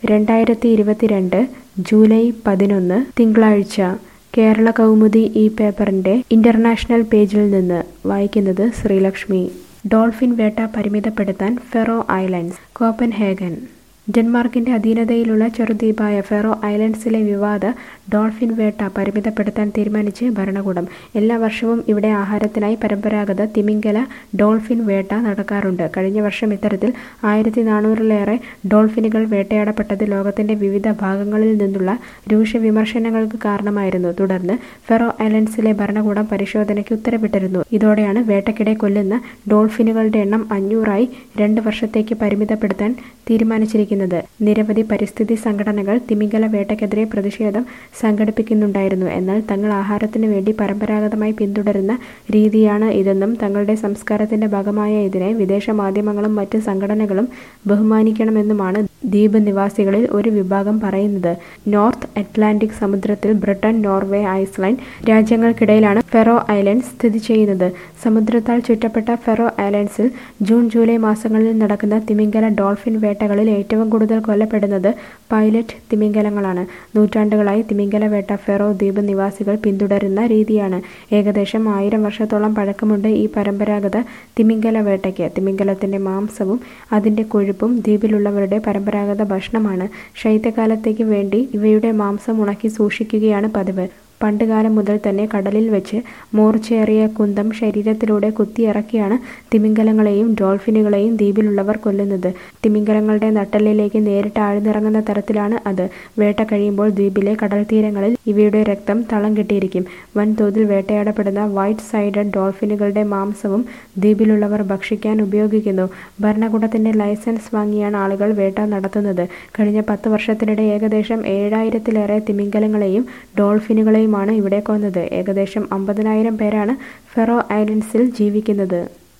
രണ്ടായിരത്തി ഇരുപത്തിരണ്ട് ജൂലൈ പതിനൊന്ന് തിങ്കളാഴ്ച കേരള കൗമുദി ഈ പേപ്പറിന്റെ ഇന്റർനാഷണൽ പേജിൽ നിന്ന് വായിക്കുന്നത് ശ്രീലക്ഷ്മി ഡോൾഫിൻ വേട്ട പരിമിതപ്പെടുത്താൻ ഫെറോ ഐലൻഡ്സ് കോപ്പൻഹേഗൻ ഡെൻമാർക്കിന്റെ അധീനതയിലുള്ള ചെറുദ്വീപായ ഫെറോ ഐലൻഡ്സിലെ വിവാദ ഡോൾഫിൻ വേട്ട പരിമിതപ്പെടുത്താൻ തീരുമാനിച്ച് ഭരണകൂടം എല്ലാ വർഷവും ഇവിടെ ആഹാരത്തിനായി പരമ്പരാഗത തിമിംഗല ഡോൾഫിൻ വേട്ട നടക്കാറുണ്ട് കഴിഞ്ഞ വർഷം ഇത്തരത്തിൽ ആയിരത്തി നാനൂറിലേറെ ഡോൾഫിനുകൾ വേട്ടയാടപ്പെട്ടത് ലോകത്തിന്റെ വിവിധ ഭാഗങ്ങളിൽ നിന്നുള്ള രൂക്ഷ വിമർശനങ്ങൾക്ക് കാരണമായിരുന്നു തുടർന്ന് ഫെറോ ഐലൻഡ്സിലെ ഭരണകൂടം പരിശോധനയ്ക്ക് ഉത്തരവിട്ടിരുന്നു ഇതോടെയാണ് വേട്ടയ്ക്കിടെ കൊല്ലുന്ന ഡോൾഫിനുകളുടെ എണ്ണം അഞ്ഞൂറായി രണ്ട് വർഷത്തേക്ക് പരിമിതപ്പെടുത്താൻ തീരുമാനിച്ചിരിക്കുന്നത് നിരവധി പരിസ്ഥിതി സംഘടനകൾ തിമിംഗല വേട്ടയ്ക്കെതിരെ പ്രതിഷേധം സംഘടിപ്പിക്കുന്നുണ്ടായിരുന്നു എന്നാൽ തങ്ങൾ ആഹാരത്തിനു വേണ്ടി പരമ്പരാഗതമായി പിന്തുടരുന്ന രീതിയാണ് ഇതെന്നും തങ്ങളുടെ സംസ്കാരത്തിന്റെ ഭാഗമായ ഇതിനെ വിദേശ മാധ്യമങ്ങളും മറ്റ് സംഘടനകളും ബഹുമാനിക്കണമെന്നുമാണ് ദ്വീപ് നിവാസികളിൽ ഒരു വിഭാഗം പറയുന്നത് നോർത്ത് അറ്റ്ലാന്റിക് സമുദ്രത്തിൽ ബ്രിട്ടൻ നോർവേ ഐസ്ലാൻഡ് രാജ്യങ്ങൾക്കിടയിലാണ് ഫെറോ ഐലൻഡ്സ് സ്ഥിതി ചെയ്യുന്നത് സമുദ്രത്താൽ ചുറ്റപ്പെട്ട ഫെറോ ഐലൻഡ്സിൽ ജൂൺ ജൂലൈ മാസങ്ങളിൽ നടക്കുന്ന തിമിംഗല ഡോൾഫിൻ വേട്ടകളിൽ ഏറ്റവും കൂടുതൽ കൊല്ലപ്പെടുന്നത് പൈലറ്റ് തിമിംഗലങ്ങളാണ് നൂറ്റാണ്ടുകളായി തിമിംഗല വേട്ട ഫെറോ ദ്വീപ് നിവാസികൾ പിന്തുടരുന്ന രീതിയാണ് ഏകദേശം ആയിരം വർഷത്തോളം പഴക്കമുണ്ട് ഈ പരമ്പരാഗത തിമിംഗല വേട്ടയ്ക്ക് തിമിംഗലത്തിന്റെ മാംസവും അതിന്റെ കൊഴുപ്പും ദ്വീപിലുള്ളവരുടെ പരമ്പരാഗത ഭക്ഷണമാണ് ശൈത്യകാലത്തേക്ക് വേണ്ടി ഇവയുടെ മാംസം ഉണക്കി സൂക്ഷിക്കുകയാണ് പതിവ് പണ്ടുകാലം മുതൽ തന്നെ കടലിൽ വെച്ച് മൂർച്ചയേറിയ കുന്തം ശരീരത്തിലൂടെ കുത്തിയിറക്കിയാണ് തിമിംഗലങ്ങളെയും ഡോൾഫിനുകളെയും ദ്വീപിലുള്ളവർ കൊല്ലുന്നത് തിമിംഗലങ്ങളുടെ നട്ടെല്ലിലേക്ക് നേരിട്ട് ആഴ്ന്നിറങ്ങുന്ന തരത്തിലാണ് അത് വേട്ട കഴിയുമ്പോൾ ദ്വീപിലെ കടൽ തീരങ്ങളിൽ ഇവയുടെ രക്തം തളം കെട്ടിയിരിക്കും വൻതോതിൽ വേട്ടയാടപ്പെടുന്ന വൈറ്റ് സൈഡഡ് ഡോൾഫിനുകളുടെ മാംസവും ദ്വീപിലുള്ളവർ ഭക്ഷിക്കാൻ ഉപയോഗിക്കുന്നു ഭരണകൂടത്തിന്റെ ലൈസൻസ് വാങ്ങിയാണ് ആളുകൾ വേട്ട നടത്തുന്നത് കഴിഞ്ഞ പത്ത് വർഷത്തിനിടെ ഏകദേശം ഏഴായിരത്തിലേറെ തിമിംഗലങ്ങളെയും ഡോൾഫിനുകളെയും മാണ് ഇവിടെ കൊന്നത് ഏകദേശം അമ്പതിനായിരം പേരാണ് ഫെറോ ഐലൻഡ്സിൽ ജീവിക്കുന്നത്